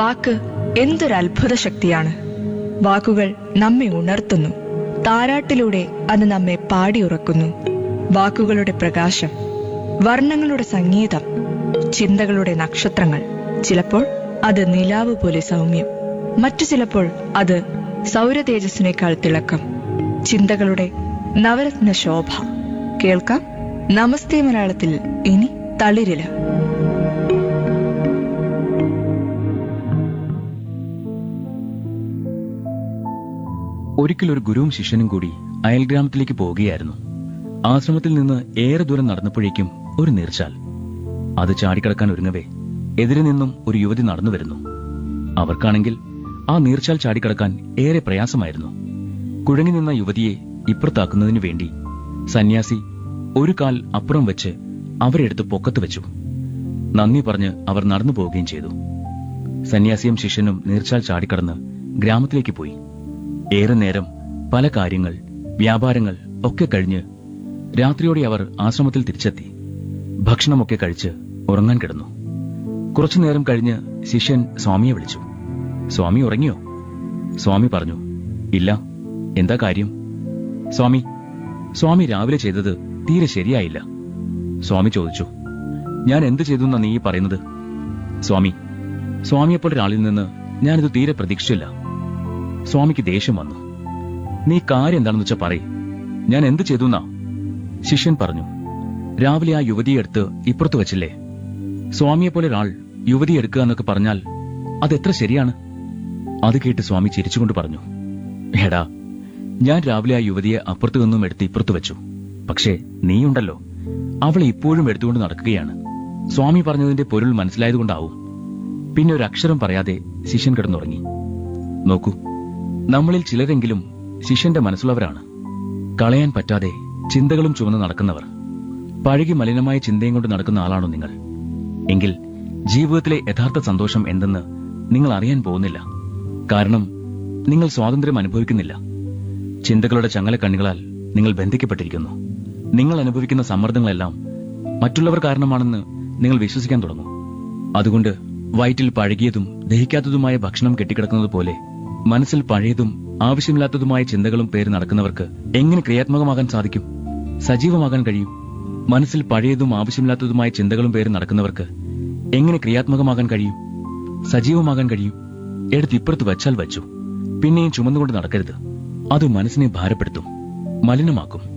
വാക്ക് എന്തൊരു അത്ഭുത ശക്തിയാണ് വാക്കുകൾ നമ്മെ ഉണർത്തുന്നു താരാട്ടിലൂടെ അത് നമ്മെ പാടിയുറക്കുന്നു വാക്കുകളുടെ പ്രകാശം വർണ്ണങ്ങളുടെ സംഗീതം ചിന്തകളുടെ നക്ഷത്രങ്ങൾ ചിലപ്പോൾ അത് നിലാവ് പോലെ സൗമ്യം മറ്റു ചിലപ്പോൾ അത് സൗരതേജസ്സിനേക്കാൾ തിളക്കം ചിന്തകളുടെ നവരത്ന ശോഭ കേൾക്കാം നമസ്തേ മലയാളത്തിൽ ഇനി തളിരില ഒരിക്കൽ ഒരു ഗുരുവും ശിഷ്യനും കൂടി അയൽഗ്രാമത്തിലേക്ക് പോവുകയായിരുന്നു ആശ്രമത്തിൽ നിന്ന് ഏറെ ദൂരം നടന്നപ്പോഴേക്കും ഒരു നീർച്ചാൽ അത് ചാടിക്കടക്കാൻ ഒരുങ്ങവേ എതിരെ നിന്നും ഒരു യുവതി നടന്നു വരുന്നു അവർക്കാണെങ്കിൽ ആ നീർച്ചാൽ ചാടിക്കടക്കാൻ ഏറെ പ്രയാസമായിരുന്നു കുഴങ്ങി നിന്ന യുവതിയെ ഇപ്പുറത്താക്കുന്നതിനു വേണ്ടി സന്യാസി ഒരു കാൽ അപ്പുറം വെച്ച് അവരെടുത്ത് പൊക്കത്ത് വെച്ചു നന്ദി പറഞ്ഞ് അവർ നടന്നു പോവുകയും ചെയ്തു സന്യാസിയും ശിഷ്യനും നീർച്ചാൽ ചാടിക്കടന്ന് ഗ്രാമത്തിലേക്ക് പോയി ഏറെ നേരം പല കാര്യങ്ങൾ വ്യാപാരങ്ങൾ ഒക്കെ കഴിഞ്ഞ് രാത്രിയോടെ അവർ ആശ്രമത്തിൽ തിരിച്ചെത്തി ഭക്ഷണമൊക്കെ കഴിച്ച് ഉറങ്ങാൻ കിടന്നു കുറച്ചു നേരം കഴിഞ്ഞ് ശിഷ്യൻ സ്വാമിയെ വിളിച്ചു സ്വാമി ഉറങ്ങിയോ സ്വാമി പറഞ്ഞു ഇല്ല എന്താ കാര്യം സ്വാമി സ്വാമി രാവിലെ ചെയ്തത് തീരെ ശരിയായില്ല സ്വാമി ചോദിച്ചു ഞാൻ എന്ത് ചെയ്തു എന്നാ നീ ഈ പറയുന്നത് സ്വാമി സ്വാമിയെപ്പോലെ ഒരാളിൽ നിന്ന് ഞാനിത് തീരെ പ്രതീക്ഷിച്ചില്ല സ്വാമിക്ക് ദേഷ്യം വന്നു നീ കാര്യം എന്താണെന്ന് വെച്ചാ പറയ് ഞാൻ എന്ത് ചെയ്തു എന്നാ ശിഷ്യൻ പറഞ്ഞു രാവിലെ ആ യുവതിയെ എടുത്ത് ഇപ്പുറത്ത് വെച്ചില്ലേ സ്വാമിയെപ്പോലെ ഒരാൾ യുവതിയെ എടുക്കുക എന്നൊക്കെ പറഞ്ഞാൽ അതെത്ര ശരിയാണ് അത് കേട്ട് സ്വാമി ചിരിച്ചുകൊണ്ട് പറഞ്ഞു എടാ ഞാൻ രാവിലെ ആ യുവതിയെ അപ്പുറത്തു നിന്നും എടുത്ത് ഇപ്പുറത്ത് വെച്ചു പക്ഷേ നീയുണ്ടല്ലോ അവളെ ഇപ്പോഴും എടുത്തുകൊണ്ട് നടക്കുകയാണ് സ്വാമി പറഞ്ഞതിന്റെ പൊരുൾ മനസ്സിലായതുകൊണ്ടാവും പിന്നെ ഒരു അക്ഷരം പറയാതെ ശിഷ്യൻ കിടന്നുറങ്ങി നോക്കൂ നമ്മളിൽ ചിലരെങ്കിലും ശിഷ്യന്റെ മനസ്സുള്ളവരാണ് കളയാൻ പറ്റാതെ ചിന്തകളും ചുമന്ന് നടക്കുന്നവർ പഴകി മലിനമായ ചിന്തയും കൊണ്ട് നടക്കുന്ന ആളാണോ നിങ്ങൾ എങ്കിൽ ജീവിതത്തിലെ യഥാർത്ഥ സന്തോഷം എന്തെന്ന് നിങ്ങൾ അറിയാൻ പോകുന്നില്ല കാരണം നിങ്ങൾ സ്വാതന്ത്ര്യം അനുഭവിക്കുന്നില്ല ചിന്തകളുടെ ചങ്ങല കണ്ണികളാൽ നിങ്ങൾ ബന്ധിക്കപ്പെട്ടിരിക്കുന്നു നിങ്ങൾ അനുഭവിക്കുന്ന സമ്മർദ്ദങ്ങളെല്ലാം മറ്റുള്ളവർ കാരണമാണെന്ന് നിങ്ങൾ വിശ്വസിക്കാൻ തുടങ്ങും അതുകൊണ്ട് വയറ്റിൽ പഴകിയതും ദഹിക്കാത്തതുമായ ഭക്ഷണം കെട്ടിക്കിടക്കുന്നത് പോലെ മനസ്സിൽ പഴയതും ആവശ്യമില്ലാത്തതുമായ ചിന്തകളും പേര് നടക്കുന്നവർക്ക് എങ്ങനെ ക്രിയാത്മകമാകാൻ സാധിക്കും സജീവമാകാൻ കഴിയും മനസ്സിൽ പഴയതും ആവശ്യമില്ലാത്തതുമായ ചിന്തകളും പേര് നടക്കുന്നവർക്ക് എങ്ങനെ ക്രിയാത്മകമാകാൻ കഴിയും സജീവമാകാൻ കഴിയും എടുത്ത് ഇപ്പുറത്ത് വച്ചാൽ വച്ചു പിന്നെയും ചുമന്നുകൊണ്ട് നടക്കരുത് അത് മനസ്സിനെ ഭാരപ്പെടുത്തും മലിനമാക്കും